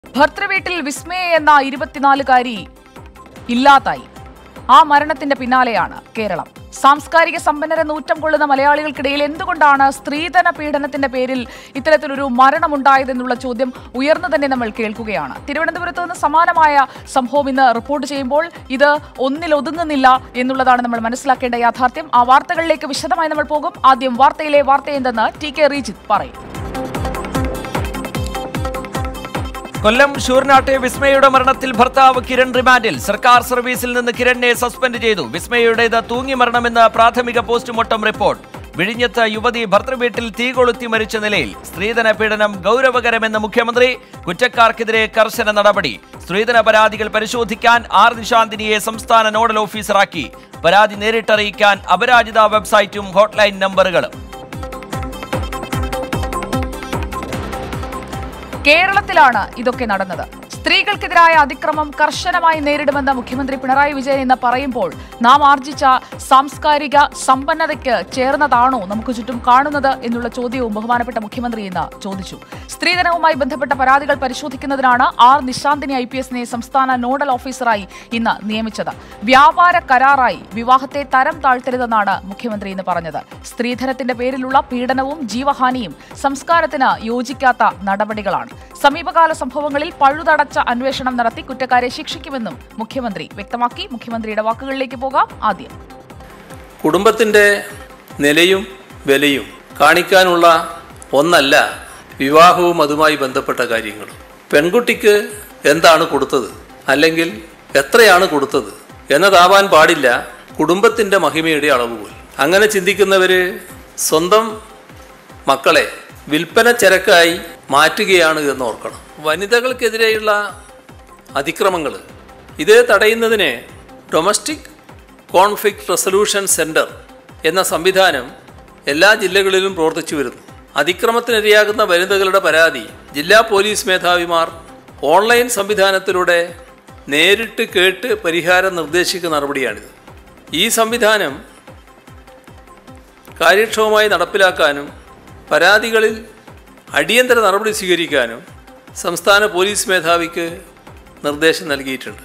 ഭർത്തൃവീട്ടിൽ വിസ്മയ എന്ന ഇരുപത്തിനാലുകാരി ഇല്ലാതായി ആ മരണത്തിന്റെ പിന്നാലെയാണ് കേരളം സാംസ്കാരിക സമ്പന്നരെ നൂറ്റം കൊള്ളുന്ന മലയാളികൾക്കിടയിൽ എന്തുകൊണ്ടാണ് സ്ത്രീധന പീഡനത്തിന്റെ പേരിൽ ഇത്തരത്തിലൊരു മരണമുണ്ടായതെന്നുള്ള ചോദ്യം ഉയർന്നു തന്നെ നമ്മൾ കേൾക്കുകയാണ് തിരുവനന്തപുരത്ത് നിന്ന് സമാനമായ സംഭവം ഇന്ന് റിപ്പോർട്ട് ചെയ്യുമ്പോൾ ഇത് ഒന്നിലൊതുങ്ങുന്നില്ല എന്നുള്ളതാണ് നമ്മൾ മനസ്സിലാക്കേണ്ട യാഥാർത്ഥ്യം ആ വാർത്തകളിലേക്ക് വിശദമായി നമ്മൾ പോകും ആദ്യം വാർത്തയിലെ വാർത്തയെന്തെന്ന് ടി കെ റീജിത്ത് പറയും കൊല്ലം ഷൂർനാട്ടെ വിസ്മയുടെ മരണത്തിൽ ഭർത്താവ് കിരൺ റിമാൻഡിൽ സർക്കാർ സർവീസിൽ നിന്ന് കിരണിനെ സസ്പെൻഡ് ചെയ്തു വിസ്മയുടേത് തൂങ്ങി മരണമെന്ന് പ്രാഥമിക പോസ്റ്റ്മോർട്ടം റിപ്പോർട്ട് വിഴിഞ്ഞത്ത് യുവതി ഭർത്തൃവീട്ടിൽ തീ കൊളുത്തി മരിച്ച നിലയിൽ സ്ത്രീധന പീഡനം ഗൗരവകരമെന്ന് മുഖ്യമന്ത്രി കുറ്റക്കാർക്കെതിരെ കർശന നടപടി സ്ത്രീധന പരാതികൾ പരിശോധിക്കാൻ ആർ നിശാന്തിനിയെ സംസ്ഥാന നോഡൽ ഓഫീസറാക്കി പരാതി നേരിട്ടറിയിക്കാൻ അപരാജിത വെബ്സൈറ്റും ഹോട്ട്ലൈൻ നമ്പറുകളും കേരളത്തിലാണ് ഇതൊക്കെ നടന്നത് സ്ത്രീകൾക്കെതിരായ അതിക്രമം കർശനമായി നേരിടുമെന്ന് മുഖ്യമന്ത്രി പിണറായി വിജയൻ ഇന്ന് പറയുമ്പോൾ നാം ആർജിച്ച സാംസ്കാരിക സമ്പന്നതയ്ക്ക് ചേർന്നതാണോ നമുക്ക് ചുറ്റും കാണുന്നത് എന്നുള്ള ചോദ്യവും ബഹുമാനപ്പെട്ട മുഖ്യമന്ത്രി ഇന്ന് ചോദിച്ചു സ്ത്രീധനവുമായി ബന്ധപ്പെട്ട പരാതികൾ പരിശോധിക്കുന്നതിനാണ് ആർ നിശാന്തിനി ഐ പി എസിനെ സംസ്ഥാന നോഡൽ ഓഫീസറായി ഇന്ന് നിയമിച്ചത് വ്യാപാര കരാറായി വിവാഹത്തെ തരം താഴ്ത്തരുതെന്നാണ് മുഖ്യമന്ത്രി ഇന്ന് പറഞ്ഞത് സ്ത്രീധനത്തിന്റെ പേരിലുള്ള പീഡനവും ജീവഹാനിയും സംസ്കാരത്തിന് യോജിക്കാത്ത നടപടികളാണ് സമീപകാല സംഭവങ്ങളിൽ പഴുതടച്ച അന്വേഷണം നടത്തി കുറ്റക്കാരെ ശിക്ഷിക്കുമെന്നും മുഖ്യമന്ത്രി വ്യക്തമാക്കി മുഖ്യമന്ത്രിയുടെ വാക്കുകളിലേക്ക് പോകാം ആദ്യം കുടുംബത്തിൻ്റെ നിലയും വിലയും കാണിക്കാനുള്ള ഒന്നല്ല വിവാഹവും അതുമായി ബന്ധപ്പെട്ട കാര്യങ്ങളും പെൺകുട്ടിക്ക് എന്താണ് കൊടുത്തത് അല്ലെങ്കിൽ എത്രയാണ് കൊടുത്തത് എന്നതാവാൻ പാടില്ല കുടുംബത്തിൻ്റെ മഹിമയുടെ അളവുകൾ അങ്ങനെ ചിന്തിക്കുന്നവർ സ്വന്തം മക്കളെ വിൽപ്പന ചരക്കായി മാറ്റുകയാണ് എന്ന് ഓർക്കണം വനിതകൾക്കെതിരെയുള്ള അതിക്രമങ്ങൾ ഇത് തടയുന്നതിന് ഡൊമസ്റ്റിക് കോൺഫ്ലിക്റ്റ് റെസൊല്യൂഷൻ സെൻറ്റർ എന്ന സംവിധാനം എല്ലാ ജില്ലകളിലും പ്രവർത്തിച്ചു വരുന്നു അതിക്രമത്തിനിരയാകുന്ന വനിതകളുടെ പരാതി ജില്ലാ പോലീസ് മേധാവിമാർ ഓൺലൈൻ സംവിധാനത്തിലൂടെ നേരിട്ട് കേട്ട് പരിഹാരം നിർദ്ദേശിക്കുന്ന നടപടിയാണിത് ഈ സംവിധാനം കാര്യക്ഷമമായി നടപ്പിലാക്കാനും പരാതികളിൽ അടിയന്തര നടപടി സ്വീകരിക്കാനും സംസ്ഥാന പോലീസ് മേധാവിക്ക് നിർദ്ദേശം നൽകിയിട്ടുണ്ട്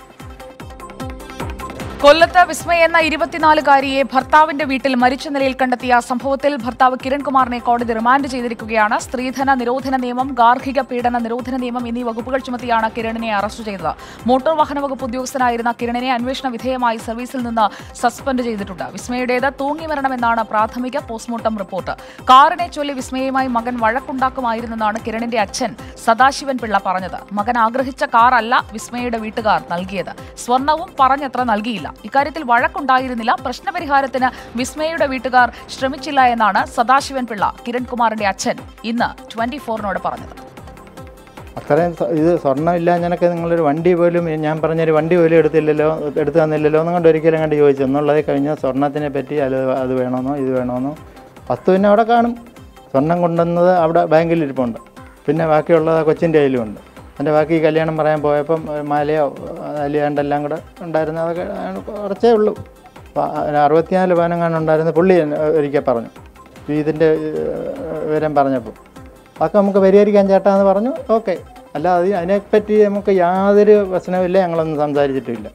കൊല്ലത്ത് വിസ്മയ എന്ന ഇരുപത്തിനാലുകാരിയെ ഭർത്താവിന്റെ വീട്ടിൽ മരിച്ച നിലയിൽ കണ്ടെത്തിയ സംഭവത്തിൽ ഭർത്താവ് കിരൺകുമാറിനെ കോടതി റിമാൻഡ് ചെയ്തിരിക്കുകയാണ് സ്ത്രീധന നിരോധന നിയമം ഗാർഹിക പീഡന നിരോധന നിയമം എന്നീ വകുപ്പുകൾ ചുമത്തിയാണ് കിരണിനെ അറസ്റ്റ് ചെയ്തത് മോട്ടോർ വാഹന വകുപ്പ് ഉദ്യോഗസ്ഥനായിരുന്ന കിരണിനെ അന്വേഷണ വിധേയമായി സർവീസിൽ നിന്ന് സസ്പെൻഡ് ചെയ്തിട്ടുണ്ട് വിസ്മയുടേത് തൂങ്ങി മരണമെന്നാണ് പ്രാഥമിക പോസ്റ്റ്മോർട്ടം റിപ്പോർട്ട് കാറിനെ ചൊല്ലി വിസ്മയുമായി മകൻ വഴക്കുണ്ടാക്കുമായിരുന്നെന്നാണ് കിരണിന്റെ അച്ഛൻ സദാശിവൻ പിള്ള പറഞ്ഞത് മകൻ ആഗ്രഹിച്ച കാറല്ല വിസ്മയുടെ വീട്ടുകാർ നൽകിയത് സ്വർണവും പറഞ്ഞത്ര നൽകിയില്ല ഇക്കാര്യത്തിൽ വഴക്കുണ്ടായിരുന്നില്ല പ്രശ്നപരിഹാരത്തിന് വിസ്മയുടെ വീട്ടുകാർ ശ്രമിച്ചില്ല എന്നാണ് സദാശിവൻ പിള്ള കിരൺകുമാറിന്റെ അച്ഛൻ ഇന്ന് ട്വന്റി ഫോറിനോട് പറഞ്ഞത് അത്രയും സ്വ- ഇത് സ്വർണ്ണമില്ല ഞാനൊക്കെ നിങ്ങളൊരു വണ്ടി പോലും ഞാൻ പറഞ്ഞൊരു വണ്ടി പോലും എടുത്തില്ലല്ലോ എടുത്തു തന്നില്ലല്ലോ എന്നും കൊണ്ട് ഒരിക്കലും കണ്ട് ചോദിച്ചു എന്നുള്ളത് കഴിഞ്ഞാൽ സ്വർണ്ണത്തിനെ പറ്റി അത് അത് വേണമെന്നോ ഇത് വേണമെന്നോ വസ്തു പിന്നെ അവിടെ കാണും സ്വർണം കൊണ്ടുവന്നത് അവിടെ ബാങ്കിൽ ഇരിപ്പുണ്ട് പിന്നെ ബാക്കിയുള്ളത് ആ കൊച്ചിൻ്റെ കയ്യിലുമുണ്ട് എൻ്റെ ബാക്കി ഈ കല്യാണം പറയാൻ പോയപ്പം ഒരു മാലയോ അലിയാണ്ടെല്ലാം കൂടെ ഉണ്ടായിരുന്നു അതൊക്കെ കുറച്ചേ ഉള്ളൂ അപ്പോൾ അറുപത്തിനാല് പവനെങ്ങാനും ഉണ്ടായിരുന്നു പുള്ളി എന്നെ ഒരിക്കൽ പറഞ്ഞു ഇതിൻ്റെ വിവരം പറഞ്ഞപ്പോൾ അതൊക്കെ നമുക്ക് പരിഹരിക്കാൻ ചേട്ടാ എന്ന് പറഞ്ഞു ഓക്കെ അല്ല അത് അതിനെപ്പറ്റി നമുക്ക് യാതൊരു പ്രശ്നവുമില്ല ഞങ്ങളൊന്നും സംസാരിച്ചിട്ടുമില്ല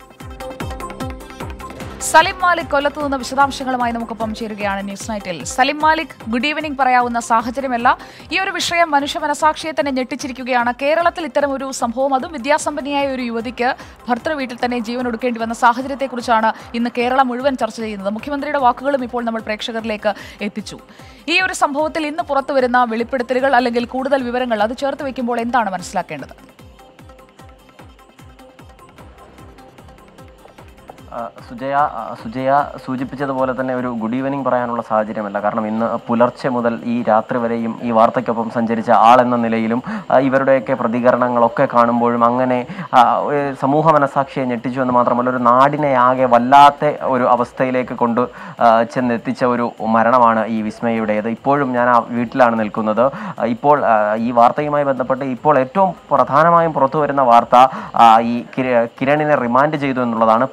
സലിം മാലിക് കൊല്ലത്ത് നിന്ന് വിശദാംശങ്ങളുമായി നമുക്കൊപ്പം ചേരുകയാണ് ന്യൂസ് നൈറ്റിൽ സലിം മാലിക് ഗുഡ് ഈവനിംഗ് പറയാവുന്ന സാഹചര്യമല്ല ഈ ഒരു വിഷയം മനുഷ്യ മനസാക്ഷിയെ തന്നെ ഞെട്ടിച്ചിരിക്കുകയാണ് കേരളത്തിൽ ഇത്തരം ഒരു സംഭവം അതും വിദ്യാസമ്പന്നയായ ഒരു യുവതിക്ക് ഭർത്തൃ വീട്ടിൽ തന്നെ ജീവൻ ഒടുക്കേണ്ടി വന്ന സാഹചര്യത്തെക്കുറിച്ചാണ് ഇന്ന് കേരളം മുഴുവൻ ചർച്ച ചെയ്യുന്നത് മുഖ്യമന്ത്രിയുടെ വാക്കുകളും ഇപ്പോൾ നമ്മൾ പ്രേക്ഷകരിലേക്ക് എത്തിച്ചു ഈ ഒരു സംഭവത്തിൽ ഇന്ന് പുറത്തു വരുന്ന വെളിപ്പെടുത്തലുകൾ അല്ലെങ്കിൽ കൂടുതൽ വിവരങ്ങൾ അത് ചേർത്ത് വെക്കുമ്പോൾ എന്താണ് മനസ്സിലാക്കേണ്ടത് ആ, സുജയ ആ, സുജയ സൂചിപ്പിച്ചതുപോലെ തന്നെ ഒരു ഗുഡ് ഈവനിങ് പറയാനുള്ള സാഹചര്യമല്ല കാരണം ഇന്ന് പുലർച്ചെ മുതൽ ഈ രാത്രി വരെയും ഈ വാർത്തയ്ക്കൊപ്പം സഞ്ചരിച്ച ആളെന്ന നിലയിലും ആ, ഇവരുടെയൊക്കെ പ്രതികരണങ്ങളൊക്കെ കാണുമ്പോഴും അങ്ങനെ ആ, ഒരു സമൂഹ മനസാക്ഷിയെ ഞെട്ടിച്ചു എന്ന് മാത്രമല്ല ഒരു നാടിനെ ആകെ വല്ലാത്ത ഒരു അവസ്ഥയിലേക്ക് കൊണ്ട് ആ, ചെന്നെത്തിച്ച ഒരു മരണമാണ് ഈ വിസ്മയുടേത് ഇപ്പോഴും ഞാൻ ആ വീട്ടിലാണ് നിൽക്കുന്നത് ആ, ഇപ്പോൾ ആ, ഈ വാർത്തയുമായി ബന്ധപ്പെട്ട് ഇപ്പോൾ ഏറ്റവും പ്രധാനമായും പുറത്തു വരുന്ന വാർത്ത ആ, ഈ കിര- കിരണിനെ റിമാൻഡ് ചെയ്തു എന്നുള്ളതാണ് പതിനാല്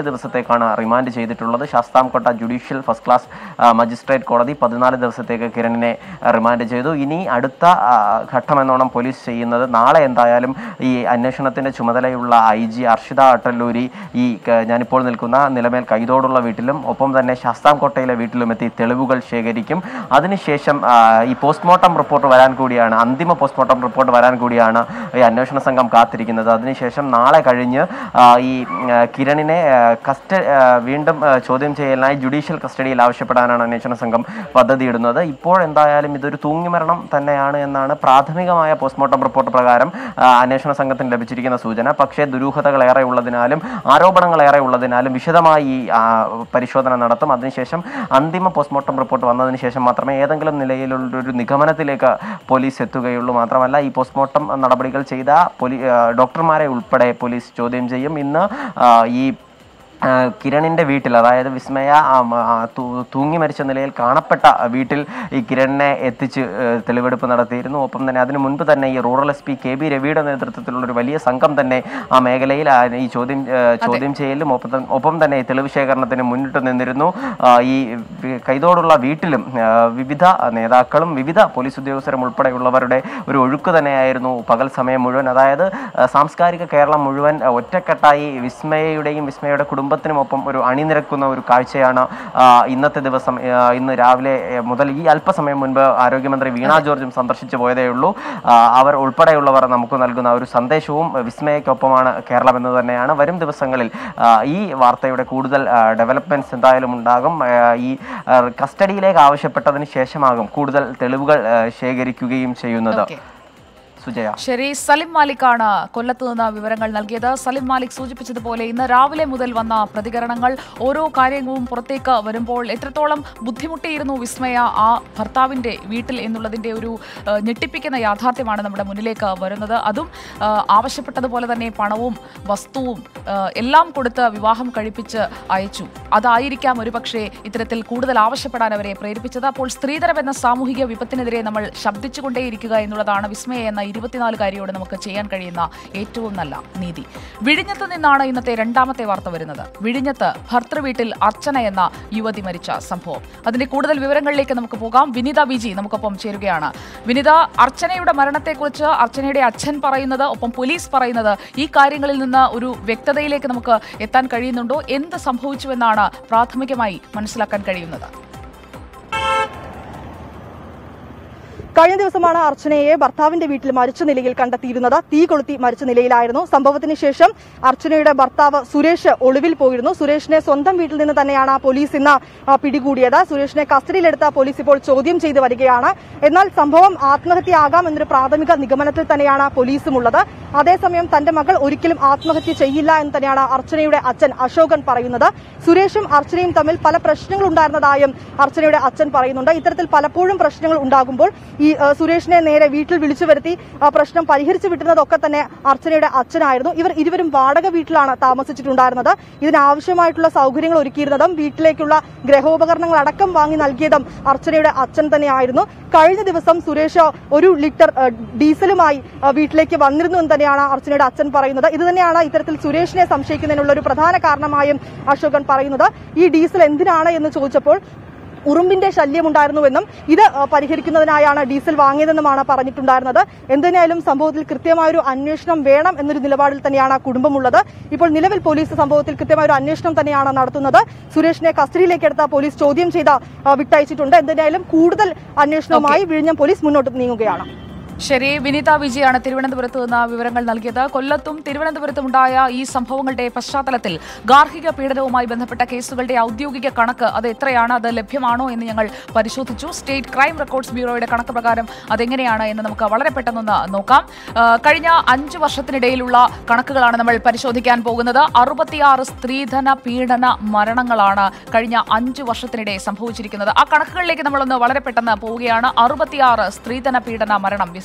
ദിവസത്തേക്കാണ് റിമാൻഡ് ചെയ്തിട്ടുള്ളത് Sasthamkotta judicial first class ah, magistrate കോടതി പതിനാല് ദിവസത്തേക്ക് കിരണിനെ ആ, റിമാൻഡ് ചെയ്തു ഇനി അടുത്ത ആ, ഘട്ടമെന്നോണം പോലീസ് ചെയ്യുന്നത് നാളെ എന്തായാലും ഈ അന്വേഷണത്തിന്റെ ചുമതലയുള്ള ഐ ജി അർഷിത അട്ടല്ലൂരി ഈ ക- ഞാനിപ്പോൾ നിൽക്കുന്ന നിലമേൽ കൈതോടുള്ള വീട്ടിലും ഒപ്പം തന്നെ ശാസ്താംകോട്ടയിലെ വീട്ടിലും എത്തി തെളിവുകൾ ശേഖരിക്കും അതിനുശേഷം ആ, ഈ പോസ്റ്റ്മോർട്ടം റിപ്പോർട്ട് വരാൻ കൂടിയാണ് അന്തിമ പോസ്റ്റ്മോർട്ടം റിപ്പോർട്ട് വരാൻ കൂടിയാണ് ഈ അന്വേഷണ സംഘം കാത്തിരിക്കുന്നത് അതിനുശേഷം നാളെ കഴിഞ്ഞ് ആ, ഈ ആ, കിരണിനെ ആ, കസ്റ്റ ആ, വീണ്ടും ആ, ചോദ്യം ചെയ്യലിനായി ജുഡീഷ്യൽ കസ്റ്റഡിയിൽ ആവശ്യപ്പെടാനാണ് അന്വേഷണ സംഘം പദ്ധതിയിടുന്നത് ഇപ്പോൾ എന്തായാലും ഇതൊരു തൂങ്ങിമരണം തന്നെയാണ് എന്നാണ് പ്രാഥമികമായ പോസ്റ്റ്മോർട്ടം റിപ്പോർട്ട് പ്രകാരം ആ, അന്വേഷണ സംഘത്തിന് ലഭിച്ചിരിക്കുന്ന സൂചന പക്ഷേ ദുരൂഹതകൾ ഏറെ ഉള്ളതിനാലും ആരോപണങ്ങൾ ഏറെ ഉള്ളതിനാലും വിശദമായി ഈ, ആ, പരിശോധന നടത്തും അതിനുശേഷം അന്തിമ പോസ്റ്റ്മോർട്ടം റിപ്പോർട്ട് വന്നതിന് ശേഷം മാത്രമേ ഏതെങ്കിലും നിലയിലുള്ള ഒരു നിഗമനത്തിലേക്ക് പോലീസ് എത്തുകയുള്ളൂ മാത്രമല്ല ഈ പോസ്റ്റ്മോർട്ടം നടപടികൾ ചെയ്ത പോലീ ആ, ഡോക്ടർമാരെ ഉൾപ്പെടെ പോലീസ് ചോദ്യം ചെയ്യും ഇന്ന് ആ, ഈ ആ, കിരണിന്റെ വീട്ടിൽ അതായത് വിസ്മയ ആ, മ, ആ, തൂ- തൂങ്ങി മരിച്ച നിലയിൽ കാണപ്പെട്ട വീട്ടിൽ ഈ കിരണിനെ എത്തിച്ച് ഏ, തെളിവെടുപ്പ് നടത്തിയിരുന്നു ഒപ്പം തന്നെ അതിനു മുൻപ് തന്നെ ഈ rural S P K B രവിയുടെ നേതൃത്വത്തിലുള്ള ഒരു വലിയ സംഘം തന്നെ ആ മേഖലയിൽ ആ, ഈ ചോദ്യം ഏ, ചോദ്യം ചെയ്യലും ഒപ്പം ത- ഒപ്പം തന്നെ ഈ തെളിവ് ശേഖരണത്തിന് മുന്നിട്ട് നിന്നിരുന്നു ആ, ഈ വി- കൈതോടുള്ള വീട്ടിലും ആ, വിവിധ നേതാക്കളും വിവിധ പോലീസ് ഉദ്യോഗസ്ഥരും ഉൾപ്പെടെയുള്ളവരുടെ ഒരു ഒഴുക്ക് തന്നെയായിരുന്നു പകൽ സമയം മുഴുവൻ അതായത് ആ, സാംസ്കാരിക കേരളം മുഴുവൻ ആ, ഒറ്റക്കെട്ടായി വിസ്മയയുടെയും വിസ്മയയുടെ കുടുംബത്തിനുമൊപ്പം ഒരു അണിനിരക്കുന്ന ഒരു കാഴ്ചയാണ് ആ, ഇന്നത്തെ ദിവസം ആ, ഇന്ന് രാവിലെ ആ, മുതൽ ഈ അല്പസമയം മുൻപ് ആരോഗ്യമന്ത്രി വീണ ജോർജും സന്ദർശിച്ചു പോയതേ ഉള്ളൂ ആ, അവർ ഉൾപ്പെടെയുള്ളവർ നമുക്ക് നൽകുന്ന ഒരു സന്ദേശവും ആ, വിസ്മയക്കൊപ്പമാണ് കേരളം എന്ന് തന്നെയാണ് വരും ദിവസങ്ങളിൽ ആ, ഈ വാർത്തയുടെ കൂടുതൽ ഡെവലപ്മെന്റ്സ് എന്തായാലും ഉണ്ടാകും ആ, ഈ ആ, കസ്റ്റഡിയിലേക്ക് ആവശ്യപ്പെട്ടതിന് ശേഷമാകും കൂടുതൽ തെളിവുകൾ ആ, ശേഖരിക്കുകയും ചെയ്യുന്നത് ഓക്കെ സുജയ ശരി സലിം മാലിക്കാണ് കൊല്ലത്ത് നിന്ന് വിവരങ്ങൾ നൽകിയത് സലിം മാലിക് സൂചിപ്പിച്ചതുപോലെ ഇന്ന് രാവിലെ മുതൽ വന്ന പ്രതികരണങ്ങൾ ഓരോ കാര്യങ്ങളും പുറത്തേക്ക് വരുമ്പോൾ എത്രത്തോളം ബുദ്ധിമുട്ടിയിരുന്നു വിസ്മയ ആ ഭർത്താവിന്റെ വീട്ടിൽ എന്നുള്ളതിന്റെ ഒരു ഏഹ്, ഞെട്ടിപ്പിക്കുന്ന യാഥാർത്ഥ്യമാണ് നമ്മുടെ മുന്നിലേക്ക് വരുന്നത് അതും ഏഹ്, ആവശ്യപ്പെട്ടതുപോലെ തന്നെ പണവും വസ്തുവും ഏഹ്, എല്ലാം കൊടുത്ത് വിവാഹം കഴിപ്പിച്ച് അയച്ചു അതായിരിക്കാം ഒരുപക്ഷെ ഇത്തരത്തിൽ കൂടുതൽ ആവശ്യപ്പെടാൻ അവരെ പ്രേരിപ്പിച്ചത് അപ്പോൾ സ്ത്രീധനം എന്ന സാമൂഹിക വിപത്തിനെതിരെ നമ്മൾ ശബ്ദിച്ചുകൊണ്ടേയിരിക്കുക എന്നുള്ളതാണ് വിസ്മയ എന്ന ഇരുപത്തിനാലുകാരിയോട് നമുക്ക് ചെയ്യാൻ കഴിയുന്ന ഏറ്റവും നല്ല നീതി വിഴിഞ്ഞത്ത് നിന്നാണ് ഇന്നത്തെ രണ്ടാമത്തെ വാർത്ത വരുന്നത് വിഴിഞ്ഞത്ത് ഭർത്തൃവീട്ടിൽ അർച്ചന എന്ന യുവതി മരിച്ച സംഭവം അതിന്റെ കൂടുതൽ വിവരങ്ങളിലേക്ക് നമുക്ക് പോകാം വിനിത വിജി നമുക്കൊപ്പം ചേരുകയാണ് വിനിത അർച്ചനയുടെ മരണത്തെക്കുറിച്ച് അർച്ചനയുടെ അച്ഛൻ പറയുന്നത് ഒപ്പം പോലീസ് പറയുന്നത് ഈ കാര്യങ്ങളിൽ നിന്ന് ഒരു വ്യക്തതയിലേക്ക് നമുക്ക് എത്താൻ കഴിയുന്നുണ്ടോ എന്ത് സംഭവിച്ചുവെന്നാണ് പ്രാഥമികമായി മനസ്സിലാക്കാൻ കഴിയുന്നത് കഴിഞ്ഞ ദിവസമാണ് അർച്ചനയെ ഭർത്താവിന്റെ വീട്ടിൽ മരിച്ച നിലയിൽ കണ്ടെത്തിയിരുന്നത് തീ കൊളുത്തി മരിച്ച നിലയിലായിരുന്നു സംഭവത്തിന് ശേഷം അർച്ചനയുടെ ഭർത്താവ് സുരേഷ് ഒളിവിൽ പോയിരുന്നു സുരേഷിനെ സ്വന്തം വീട്ടിൽ നിന്ന് തന്നെയാണ് പോലീസ് ഇന്ന് ആ, പിടികൂടിയത് സുരേഷിനെ കസ്റ്റഡിയിലെടുത്ത പോലീസ് ഇപ്പോൾ ചോദ്യം ചെയ്തു വരികയാണ് എന്നാൽ സംഭവം ആത്മഹത്യയാകാം എന്നൊരു പ്രാഥമിക നിഗമനത്തിൽ തന്നെയാണ് പോലീസും ഉള്ളത് അതേസമയം തന്റെ മകൾ ഒരിക്കലും ആത്മഹത്യ ചെയ്യില്ല എന്ന് തന്നെയാണ് അർച്ചനയുടെ അച്ഛൻ അശോകൻ പറയുന്നത് സുരേഷും അർച്ചനയും തമ്മിൽ പല പ്രശ്നങ്ങൾ ഉണ്ടായിരുന്നതായും അർച്ചനയുടെ അച്ഛൻ പറയുന്നുണ്ട് ഇത്തരത്തിൽ പലപ്പോഴും പ്രശ്നങ്ങൾ ഉണ്ടാകുമ്പോൾ ഈ ആ, സുരേഷിനെ നേരെ വീട്ടിൽ വിളിച്ചു വരുത്തി ആ പ്രശ്നം പരിഹരിച്ചു വിട്ടുന്നതൊക്കെ തന്നെ അർച്ചനയുടെ അച്ഛനായിരുന്നു ഇവർ ഇരുവരും വാടക വീട്ടിലാണ് താമസിച്ചിട്ടുണ്ടായിരുന്നത് ഇതിനാവശ്യമായിട്ടുള്ള സൗകര്യങ്ങൾ ഒരുക്കിയിരുന്നതും വീട്ടിലേക്കുള്ള ഗ്രഹോപകരണങ്ങൾ അടക്കം വാങ്ങി നൽകിയതും അർച്ചനയുടെ അച്ഛൻ തന്നെയായിരുന്നു കഴിഞ്ഞ ദിവസം സുരേഷ് ഒരു ലിറ്റർ ആ, ഡീസലുമായി ആ, വീട്ടിലേക്ക് വന്നിരുന്നു എന്ന് തന്നെയാണ് അർച്ചനയുടെ അച്ഛൻ പറയുന്നത് ഇത് തന്നെയാണ് ഇത്തരത്തിൽ സുരേഷിനെ സംശയിക്കുന്നതിനുള്ള ഒരു പ്രധാന കാരണമായും അശോകൻ പറയുന്നത് ഈ ഡീസൽ എന്തിനാണ് എന്ന് ചോദിച്ചപ്പോൾ ഉറുമ്പിന്റെ ശല്യമുണ്ടായിരുന്നുവെന്നും ഇത് ആ, പരിഹരിക്കുന്നതിനായാണ് ഡീസൽ വാങ്ങിയതെന്നുമാണ് പറഞ്ഞിട്ടുണ്ടായിരുന്നത് എന്തിനായാലും സംഭവത്തിൽ കൃത്യമായൊരു അന്വേഷണം വേണം എന്നൊരു നിലപാടിൽ തന്നെയാണ് കുടുംബമുള്ളത് ഇപ്പോൾ നിലവിൽ പോലീസ് സംഭവത്തിൽ കൃത്യമായ ഒരു അന്വേഷണം തന്നെയാണ് നടത്തുന്നത് സുരേഷിനെ കസ്റ്റഡിയിലേക്ക് എടുത്ത പോലീസ് ചോദ്യം ചെയ്ത ആ, വിട്ടയച്ചിട്ടുണ്ട് എന്തിനായാലും കൂടുതൽ അന്വേഷണവുമായി വിഴിഞ്ഞം പോലീസ് മുന്നോട്ട് നീങ്ങുകയാണ് ശരി വിനീത വിജയാണ് തിരുവനന്തപുരത്ത് നിന്ന് വിവരങ്ങൾ നൽകിയത് കൊല്ലത്തും തിരുവനന്തപുരത്തും ഉണ്ടായ ഈ സംഭവങ്ങളുടെ പശ്ചാത്തലത്തിൽ ഗാർഹിക പീഡനവുമായി ബന്ധപ്പെട്ട കേസുകളുടെ ഔദ്യോഗിക കണക്ക് അത് എത്രയാണ് അത് ലഭ്യമാണോ എന്ന് ഞങ്ങൾ പരിശോധിച്ചു സ്റ്റേറ്റ് ക്രൈം റെക്കോർഡ്സ് ബ്യൂറോയുടെ കണക്ക് പ്രകാരം അതെങ്ങനെയാണ് എന്ന് നമുക്ക് വളരെ പെട്ടെന്നൊന്ന് നോക്കാം ആ, കഴിഞ്ഞ അഞ്ച് വർഷത്തിനിടയിലുള്ള കണക്കുകളാണ് നമ്മൾ പരിശോധിക്കാൻ പോകുന്നത് അറുപത്തിയാറ് സ്ത്രീധന പീഡന മരണങ്ങളാണ് കഴിഞ്ഞ അഞ്ച് വർഷത്തിനിടെ സംഭവിച്ചിരിക്കുന്നത് ആ കണക്കുകളിലേക്ക് നമ്മളൊന്ന് വളരെ പെട്ടെന്ന് പോവുകയാണ് അറുപത്തിയാറ് സ്ത്രീധന പീഡന മരണം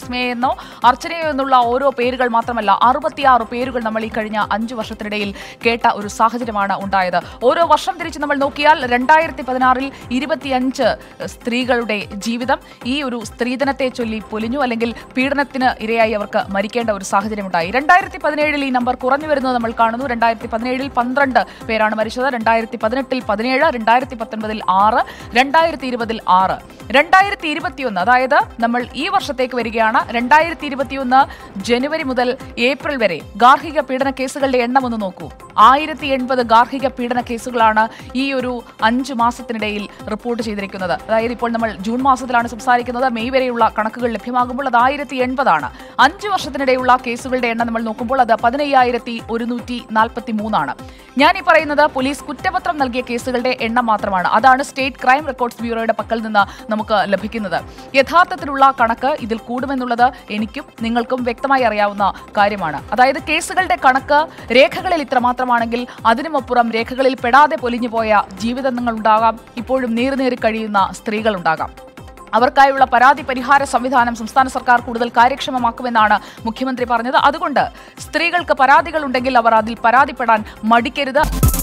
വിസ്മയെന്നോ അർച്ചനയോ എന്നുള്ള ഓരോ പേരുകൾ മാത്രമല്ല അറുപത്തിയാറ് പേരുകൾ നമ്മൾ ഈ കഴിഞ്ഞ അഞ്ചു വർഷത്തിനിടയിൽ കേട്ട ഒരു സാഹചര്യമാണ് ഉണ്ടായത് ഓരോ വർഷം തിരിച്ച് നമ്മൾ നോക്കിയാൽ രണ്ടായിരത്തി പതിനാറിൽ ഇരുപത്തിയഞ്ച് സ്ത്രീകളുടെ ജീവിതം ഈ ഒരു സ്ത്രീധനത്തെ ചൊല്ലി പൊലിഞ്ഞു അല്ലെങ്കിൽ പീഡനത്തിന് ഇരയായി അവർക്ക് മരിക്കേണ്ട ഒരു സാഹചര്യമുണ്ടായി രണ്ടായിരത്തി പതിനേഴിൽ ഈ നമ്പർ കുറഞ്ഞു വരുന്നത് നമ്മൾ കാണുന്നു രണ്ടായിരത്തി പതിനേഴിൽ പന്ത്രണ്ട് പേരാണ് മരിച്ചത് രണ്ടായിരത്തി പതിനെട്ടിൽ പതിനേഴ് രണ്ടായിരത്തി പത്തൊൻപതിൽ ആറ് രണ്ടായിരത്തി ഇരുപതിൽ ആറ് രണ്ടായിരത്തി ഇരുപത്തിയൊന്ന് അതായത് നമ്മൾ ഈ വർഷത്തേക്ക് വരികയാണ് രണ്ടായിരത്തി ഇരുപത്തിയൊന്ന് ജനുവരി മുതൽ ഏപ്രിൽ വരെ ഗാർഹിക പീഡന കേസുകളുടെ എണ്ണം ഒന്ന് നോക്കൂ ആയിരത്തി എൺപത് ഗാർഹിക പീഡന കേസുകളാണ് ഈ ഒരു അഞ്ച് മാസത്തിനിടയിൽ റിപ്പോർട്ട് ചെയ്തിരിക്കുന്നത് അതായത് ഇപ്പോൾ നമ്മൾ ജൂൺ മാസത്തിലാണ് സംസാരിക്കുന്നത് മെയ് വരെയുള്ള കണക്കുകൾ ലഭ്യമാകുമ്പോൾ അത് ആയിരത്തി എൺപതാണ് അഞ്ച് വർഷത്തിനിടെയുള്ള കേസുകളുടെ എണ്ണം നമ്മൾ നോക്കുമ്പോൾ അത് പതിനയ്യായിരത്തി ഒരുന്നൂറ്റി നാൽപ്പത്തി മൂന്നാണ് ഞാൻ ഈ പറയുന്നത് പോലീസ് കുറ്റപത്രം നൽകിയ കേസുകളുടെ എണ്ണം മാത്രമാണ് അതാണ് സ്റ്റേറ്റ് ക്രൈം റെക്കോർഡ്സ് ബ്യൂറോയുടെ പക്കൽ നിന്ന് നമുക്ക് ലഭിക്കുന്നത് യഥാർത്ഥത്തിലുള്ള കണക്ക് ഇതിൽ കൂടുമെന്നുള്ളത് എനിക്കും നിങ്ങൾക്കും വ്യക്തമായി അറിയാവുന്ന കാര്യമാണ് അതായത് കേസുകളുടെ കണക്ക് രേഖകളിൽ ഇത്ര മാത്രമാണെങ്കിൽ അതിനുമപ്പുറം രേഖകളിൽ പെടാതെ പൊലിഞ്ഞുപോയ ജീവിതങ്ങൾ ഉണ്ടാകാം ഇപ്പോഴും നീറുനീറി കഴിയുന്ന സ്ത്രീകളുണ്ടാകാം അവർക്കായുള്ള പരാതി പരിഹാര സംവിധാനം സംസ്ഥാന സർക്കാർ കൂടുതൽ കാര്യക്ഷമമാക്കുമെന്നാണ് മുഖ്യമന്ത്രി പറഞ്ഞത് അതുകൊണ്ട് സ്ത്രീകൾക്ക് പരാതികൾ ഉണ്ടെങ്കിൽ അവർ അതിൽ പരാതിപ്പെടാൻ മടിക്കരുത്